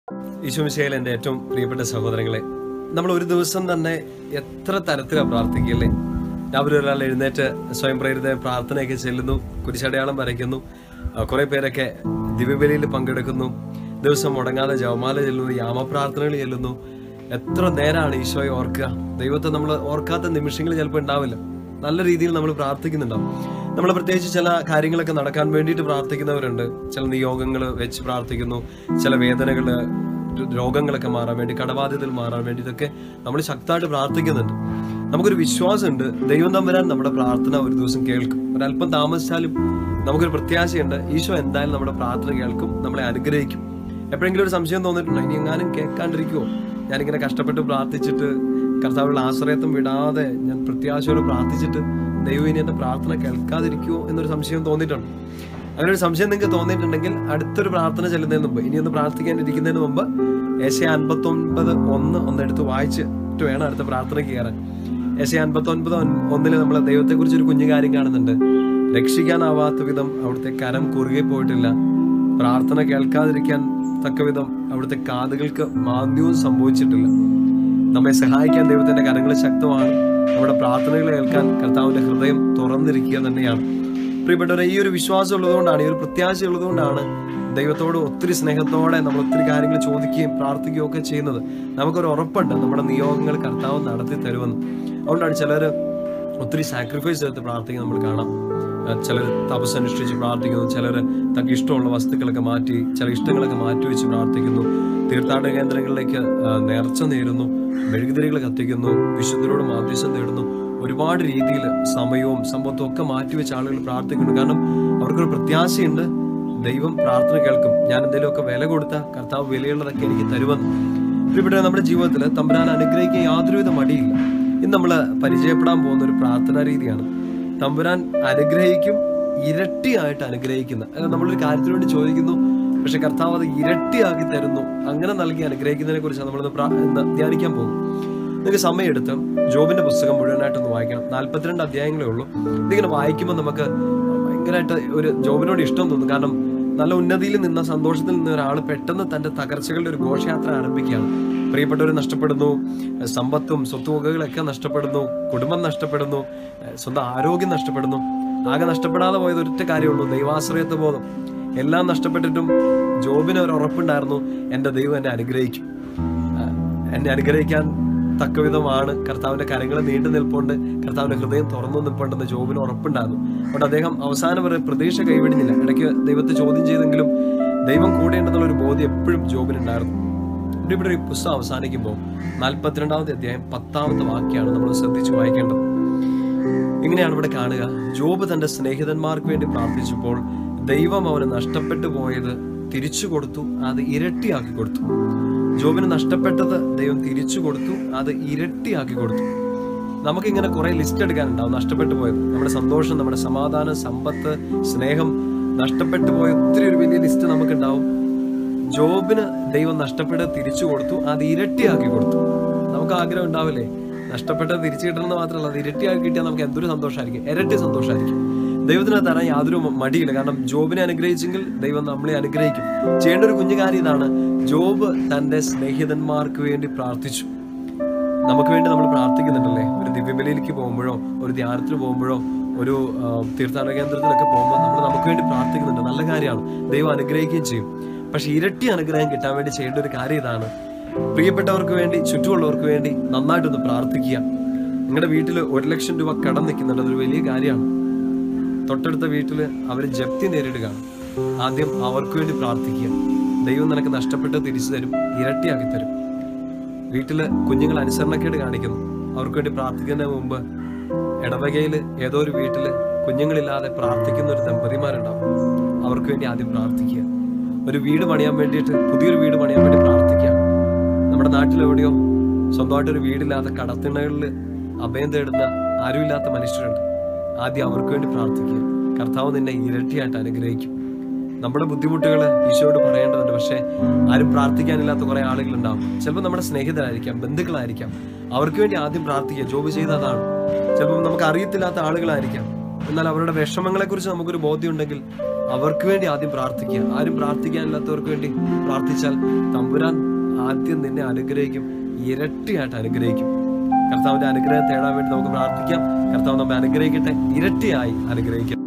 ഈശോമിശയിൽ എൻ്റെ ഏറ്റവും പ്രിയപ്പെട്ട സഹോദരങ്ങളെ നമ്മൾ ഒരു ദിവസം തന്നെ എത്ര തരത്തിലാണ് പ്രാർത്ഥിക്കില്ലേ രാവിലെ ഒരാൾ എഴുന്നേറ്റ് സ്വയം പ്രേരിത പ്രാർത്ഥനയൊക്കെ ചെല്ലുന്നു കുരിശടയാളം വരയ്ക്കുന്നു ആ, കുറെ പേരൊക്കെ ദിവ്യബലിയിൽ പങ്കെടുക്കുന്നു ദിവസം മുടങ്ങാതെ ജവമാല ചെല്ലുന്നു യാമപ്രാർത്ഥനകൾ ചെല്ലുന്നു എത്ര നേരമാണ് ഈശോയെ ഓർക്കുക ദൈവത്തെ നമ്മൾ ഓർക്കാത്ത നിമിഷങ്ങൾ ചിലപ്പോൾ ഉണ്ടാവില്ല നല്ല രീതിയിൽ നമ്മൾ പ്രാർത്ഥിക്കുന്നുണ്ടാവും നമ്മൾ പ്രത്യേകിച്ച് ചില കാര്യങ്ങളൊക്കെ നടക്കാൻ വേണ്ടിയിട്ട് പ്രാർത്ഥിക്കുന്നവരുണ്ട് ചില നിയോഗങ്ങൾ വെച്ച് പ്രാർത്ഥിക്കുന്നു ചില വേദനകൾ രോഗങ്ങളൊക്കെ മാറാൻ വേണ്ടി കടബാധ്യതകൾ മാറാൻ വേണ്ടി ഇതൊക്കെ നമ്മൾ ശക്തമായിട്ട് പ്രാർത്ഥിക്കുന്നുണ്ട് നമുക്കൊരു വിശ്വാസമുണ്ട് ദൈവം തമ്പുരാൻ നമ്മുടെ പ്രാർത്ഥന ഒരു ദിവസം കേൾക്കും ഒരല്പം താമസിച്ചാലും നമുക്കൊരു പ്രത്യാശയുണ്ട് ഈശോ എന്തായാലും നമ്മുടെ പ്രാർത്ഥന കേൾക്കും നമ്മളെ അനുഗ്രഹിക്കും എപ്പോഴെങ്കിലും ഒരു സംശയം തോന്നിയിട്ടുണ്ടോ ഇനി എങ്ങാനും കേൾക്കാണ്ടിരിക്കുമോ ഞാനിങ്ങനെ കഷ്ടപ്പെട്ട് പ്രാർത്ഥിച്ചിട്ട് കർത്താവുള്ള ആശ്രയത്വം വിടാതെ ഞാൻ പ്രത്യാശയോടെ പ്രാർത്ഥിച്ചിട്ട് ദൈവം ഇനി എന്റെ പ്രാർത്ഥന കേൾക്കാതിരിക്കുമോ എന്നൊരു സംശയം തോന്നിയിട്ടുണ്ട് അങ്ങനെ ഒരു സംശയം നിങ്ങൾക്ക് തോന്നിയിട്ടുണ്ടെങ്കിൽ അടുത്തൊരു പ്രാർത്ഥന ചെല്ലുന്നതിന് മുമ്പ് ഇനി ഒന്ന് പ്രാർത്ഥിക്കാനിരിക്കുന്നതിന് മുമ്പ് ഏഷ്യ അൻപത്തി ഒൻപത് ഒന്ന് ഒന്നെടുത്ത് വായിച്ചിട്ട് വേണം അടുത്ത പ്രാർത്ഥനയ്ക്ക് കയറാൻ ഏഷ്യ അൻപത്തി ഒൻപത് ഒന്നില് നമ്മൾ ദൈവത്തെക്കുറിച്ച് ഒരു കുഞ്ഞു കാര്യം കാണുന്നുണ്ട് രക്ഷിക്കാനാവാത്ത വിധം അവിടുത്തെ കരം കുറുകെ പോയിട്ടില്ല പ്രാർത്ഥന കേൾക്കാതിരിക്കാൻ തക്കവിധം അവിടുത്തെ കാതുകൾക്ക് മാന്ദ്യവും സംഭവിച്ചിട്ടില്ല നമ്മെ സഹായിക്കാൻ ദൈവത്തിന്റെ കരങ്ങൾ ശക്തമാണ് നമ്മുടെ പ്രാർത്ഥനകൾ കേൾക്കാൻ കർത്താവിന്റെ ഹൃദയം തുറന്നിരിക്കുക തന്നെയാണ് പ്രിയപ്പെട്ടവരെ ഈ ഒരു വിശ്വാസം ഉള്ളതുകൊണ്ടാണ് ഈ ഒരു പ്രത്യാശ ഉള്ളതുകൊണ്ടാണ് ദൈവത്തോട് ഒത്തിരി സ്നേഹത്തോടെ നമ്മൾ ഒത്തിരി കാര്യങ്ങൾ ചോദിക്കുകയും പ്രാർത്ഥിക്കുകയും ഒക്കെ ചെയ്യുന്നത് നമുക്കൊരു ഉറപ്പുണ്ട് നമ്മുടെ നിയോഗങ്ങൾ കർത്താവ് നടത്തി തരുമെന്ന് അതുകൊണ്ടാണ് ചിലർ ഒത്തിരി സാക്രിഫൈസ് ചെയ്ത് പ്രാർത്ഥിക്കുന്നത് നമ്മൾ കാണാം ചിലർ തപസ് അനുഷ്ഠിച്ച് പ്രാർത്ഥിക്കുന്നു ചിലർ തങ്ങൾക്ക് ഇഷ്ടമുള്ള വസ്തുക്കളൊക്കെ മാറ്റി ചില ഇഷ്ടങ്ങളൊക്കെ മാറ്റി വെച്ച് പ്രാർത്ഥിക്കുന്നു തീർത്ഥാടന കേന്ദ്രങ്ങളിലേക്ക് ആ, നേർച്ച നേരുന്നു മെഴുകുതിരികൾ കത്തിക്കുന്നു വിശുദ്ധരോട് മാധ്യസം തേടുന്നു ഒരുപാട് രീതിയിൽ സമയവും സമ്പത്തും ഒക്കെ മാറ്റിവെച്ച് ആളുകൾ പ്രാർത്ഥിക്കുന്നു കാരണം അവർക്കൊരു പ്രത്യാശയുണ്ട് ദൈവം പ്രാർത്ഥന കേൾക്കും ഞാൻ എന്തെങ്കിലുമൊക്കെ വില കൊടുത്ത കർത്താവ് വിലയുള്ളതൊക്കെ എനിക്ക് തരുമെന്ന് ഇവിടെ നമ്മുടെ ജീവിതത്തിൽ തമ്പുരാൻ അനുഗ്രഹിക്കാൻ യാതൊരുവിധ മടിയില്ല ഇന്ന് നമ്മൾ പരിചയപ്പെടാൻ പോകുന്ന ഒരു പ്രാർത്ഥനാ രീതിയാണ് തമ്പുരാൻ അനുഗ്രഹിക്കും ഇരട്ടിയായിട്ട് അനുഗ്രഹിക്കുന്ന അതായത് നമ്മളൊരു കാര്യത്തിന് വേണ്ടി ചോദിക്കുന്നു പക്ഷെ കർത്താവ് അത് ഇരട്ടിയാക്കി തരുന്നു അങ്ങനെ നൽകി അനുഗ്രഹിക്കുന്നതിനെ കുറിച്ചാണ് നമ്മളിന്ന് പ്രാ- ഇന്ന് ധ്യാനിക്കാൻ പോകും നിങ്ങൾക്ക് സമയമെടുത്ത് ജോബിന്റെ പുസ്തകം മുഴുവനായിട്ടൊന്ന് വായിക്കണം നാല്പത്തിരണ്ട് അധ്യായങ്ങളേ ഉള്ളൂ ഇതിങ്ങനെ വായിക്കുമ്പോൾ നമുക്ക് ഭയങ്കരമായിട്ട് ഒരു ജോബിനോട് ഇഷ്ടം തോന്നും കാരണം നല്ല ഉന്നതിയിൽ നിന്ന സന്തോഷത്തിൽ നിന്ന ഒരാൾ പെട്ടെന്ന് തന്റെ തകർച്ചകളുടെ ഒരു ഘോഷയാത്ര ആരംഭിക്കുകയാണ് പ്രിയപ്പെട്ടവർ നഷ്ടപ്പെടുന്നു സമ്പത്തും സ്വത്തുവകകളൊക്കെ നഷ്ടപ്പെടുന്നു കുടുംബം നഷ്ടപ്പെടുന്നു സ്വന്തം ആരോഗ്യം നഷ്ടപ്പെടുന്നു ആകെ നഷ്ടപ്പെടാതെ പോയത് ഒറ്റ കാര്യമുള്ളൂ ദൈവാശ്രയത്വ ബോധം എല്ലാം നഷ്ടപ്പെട്ടിട്ടും ജോബിന് ഒരു ഉറപ്പുണ്ടായിരുന്നു എൻ്റെ ദൈവം എന്നെ അനുഗ്രഹിക്കും ആ, എന്നെ അനുഗ്രഹിക്കാൻ തക്കവിധമാണ് കർത്താവിന്റെ കരങ്ങൾ നീണ്ടു നിൽപ്പുണ്ട് കർത്താവിന്റെ ഹൃദയം തുറന്നു നിൽപ്പുണ്ടെന്ന് ജോബിന് ഉറപ്പുണ്ടായിരുന്നു അതുകൊണ്ട് അദ്ദേഹം അവസാനം വരെ പ്രതീക്ഷ കൈവിടുന്നില്ല ഇടയ്ക്ക് ദൈവത്തെ ചോദ്യം ചെയ്തെങ്കിലും ദൈവം കൂടെയുണ്ടെന്നുള്ള ഒരു ബോധ്യം എപ്പോഴും ജോബിനുണ്ടായിരുന്നു ഇവിടെ ഇവിടെ ഈ പുസ്തകം അവസാനിക്കുമ്പോൾ നാൽപ്പത്തിരണ്ടാമത്തെ അധ്യായം പത്താമത്തെ വാക്യാണ് നമ്മൾ ശ്രദ്ധിച്ച് വായിക്കേണ്ടത് ഇങ്ങനെയാണ് ഇവിടെ കാണുക ജോബ് തന്റെ സ്നേഹിതന്മാർക്ക് വേണ്ടി പ്രാർത്ഥിച്ചപ്പോൾ ദൈവം അവന് നഷ്ടപ്പെട്ടു പോയത് തിരിച്ചു കൊടുത്തു അത് ഇരട്ടിയാക്കി കൊടുത്തു ജോബിന് നഷ്ടപ്പെട്ടത് ദൈവം തിരിച്ചു കൊടുത്തു അത് ഇരട്ടിയാക്കി കൊടുത്തു നമുക്കിങ്ങനെ കുറെ ലിസ്റ്റ് എടുക്കാനുണ്ടാവും നഷ്ടപ്പെട്ടു പോയത് നമ്മുടെ സന്തോഷം നമ്മുടെ സമാധാനം സമ്പത്ത് സ്നേഹം നഷ്ടപ്പെട്ടു പോയ ഒത്തിരി ഒരു വലിയ ലിസ്റ്റ് നമുക്കുണ്ടാവും ജോബിന് ദൈവം നഷ്ടപ്പെട്ടത് തിരിച്ചു കൊടുത്തു അത് ഇരട്ടിയാക്കി കൊടുത്തു നമുക്ക് ആഗ്രഹം ഉണ്ടാവില്ലേ നഷ്ടപ്പെട്ടത് തിരിച്ചു കിട്ടണമെന്ന് മാത്രമല്ല അത് ഇരട്ടിയാക്കി കിട്ടിയാൽ നമുക്ക് എന്തൊരു സന്തോഷമായിരിക്കും ഇരട്ടി സന്തോഷമായിരിക്കും ദൈവത്തിന് തരാൻ യാതൊരു മടിയില്ല കാരണം ജോബിനെ അനുഗ്രഹിച്ചെങ്കിൽ ദൈവം നമ്മളെ അനുഗ്രഹിക്കും ചെയ്യേണ്ട ഒരു കുഞ്ഞു കാര്യം ഇതാണ് ജോബ് തന്റെ സ്നേഹിതന്മാർക്ക് വേണ്ടി പ്രാർത്ഥിച്ചു നമുക്ക് വേണ്ടി നമ്മൾ പ്രാർത്ഥിക്കുന്നുണ്ടല്ലേ ഒരു ദിവ്യബലിയിലേക്ക് പോകുമ്പോഴോ ഒരു ധ്യാനത്തിന് പോകുമ്പോഴോ ഒരു ആ, തീർത്ഥാടന കേന്ദ്രത്തിലൊക്കെ പോകുമ്പോൾ നമ്മൾ നമുക്ക് വേണ്ടി പ്രാർത്ഥിക്കുന്നുണ്ട് നല്ല കാര്യമാണ് ദൈവം അനുഗ്രഹിക്കുകയും ചെയ്യും പക്ഷെ ഇരട്ടി അനുഗ്രഹം കിട്ടാൻ വേണ്ടി ചെയ്യേണ്ട ഒരു കാര്യം ഇതാണ് പ്രിയപ്പെട്ടവർക്ക് വേണ്ടി ചുറ്റുമുള്ളവർക്ക് വേണ്ടി നന്നായിട്ടൊന്ന് പ്രാർത്ഥിക്കുക നിങ്ങളുടെ വീട്ടിൽ ഒരു ലക്ഷം രൂപ കടം നിൽക്കുന്നുണ്ട് അതൊരു വലിയ കാര്യമാണ് തൊട്ടടുത്ത വീട്ടിൽ അവർ ജപ്തി നേരിടുകയാണ് ആദ്യം അവർക്ക് വേണ്ടി പ്രാർത്ഥിക്കുക ദൈവം നിനക്ക് നഷ്ടപ്പെട്ട് തിരിച്ചു തരും ഇരട്ടിയാക്കി തരും വീട്ടില് കുഞ്ഞുങ്ങൾ അനുസരണക്കേട് കാണിക്കുന്നു അവർക്ക് വേണ്ടി പ്രാർത്ഥിക്കുന്നതിന് മുമ്പ് ഇടവകയിൽ ഏതോ ഒരു വീട്ടില് കുഞ്ഞുങ്ങളില്ലാതെ പ്രാർത്ഥിക്കുന്ന ഒരു ദമ്പതിമാരുണ്ടാവും അവർക്ക് വേണ്ടി ആദ്യം പ്രാർത്ഥിക്കുക ഒരു വീട് പണിയാൻ വേണ്ടിയിട്ട് പുതിയൊരു വീട് പണിയാൻ വേണ്ടി പ്രാർത്ഥിക്കുക നമ്മുടെ നാട്ടിൽ എവിടെയോ സ്വന്തമായിട്ട് ഒരു വീടില്ലാത്ത കടത്തിണകളിൽ അഭയം തേടുന്ന ആരുമില്ലാത്ത മനുഷ്യരുണ്ട് ആദ്യം അവർക്ക് വേണ്ടി പ്രാർത്ഥിക്കുക കർത്താവ് നിന്നെ ഇരട്ടിയായിട്ട് അനുഗ്രഹിക്കും നമ്മുടെ ബുദ്ധിമുട്ടുകൾ ഈശോയോട് പറയേണ്ടതുണ്ട് പക്ഷേ ആരും പ്രാർത്ഥിക്കാനില്ലാത്ത കുറെ ആളുകളുണ്ടാവും ചിലപ്പോൾ നമ്മുടെ സ്നേഹിതരായിരിക്കാം ബന്ധുക്കളായിരിക്കാം അവർക്ക് വേണ്ടി ആദ്യം പ്രാർത്ഥിക്കുക ജോബ് ചെയ്ത അതാണ് ചിലപ്പോൾ നമുക്ക് അറിയത്തില്ലാത്ത ആളുകളായിരിക്കാം എന്നാൽ അവരുടെ വിഷമങ്ങളെക്കുറിച്ച് നമുക്കൊരു ബോധ്യമുണ്ടെങ്കിൽ അവർക്ക് വേണ്ടി ആദ്യം പ്രാർത്ഥിക്കുക ആരും പ്രാർത്ഥിക്കാനില്ലാത്തവർക്ക് വേണ്ടി പ്രാർത്ഥിച്ചാൽ തമ്പുരാൻ ആദ്യം നിന്നെ അനുഗ്രഹിക്കും ഇരട്ടിയായിട്ട് അനുഗ്രഹിക്കും കർത്താവിന്റെ അനുഗ്രഹം തേടാൻ വേണ്ടി നമുക്ക് പ്രാർത്ഥിക്കാം കർത്താവ് നമ്മെ അനുഗ്രഹിക്കട്ടെ ഇരട്ടിയായി അനുഗ്രഹിക്കും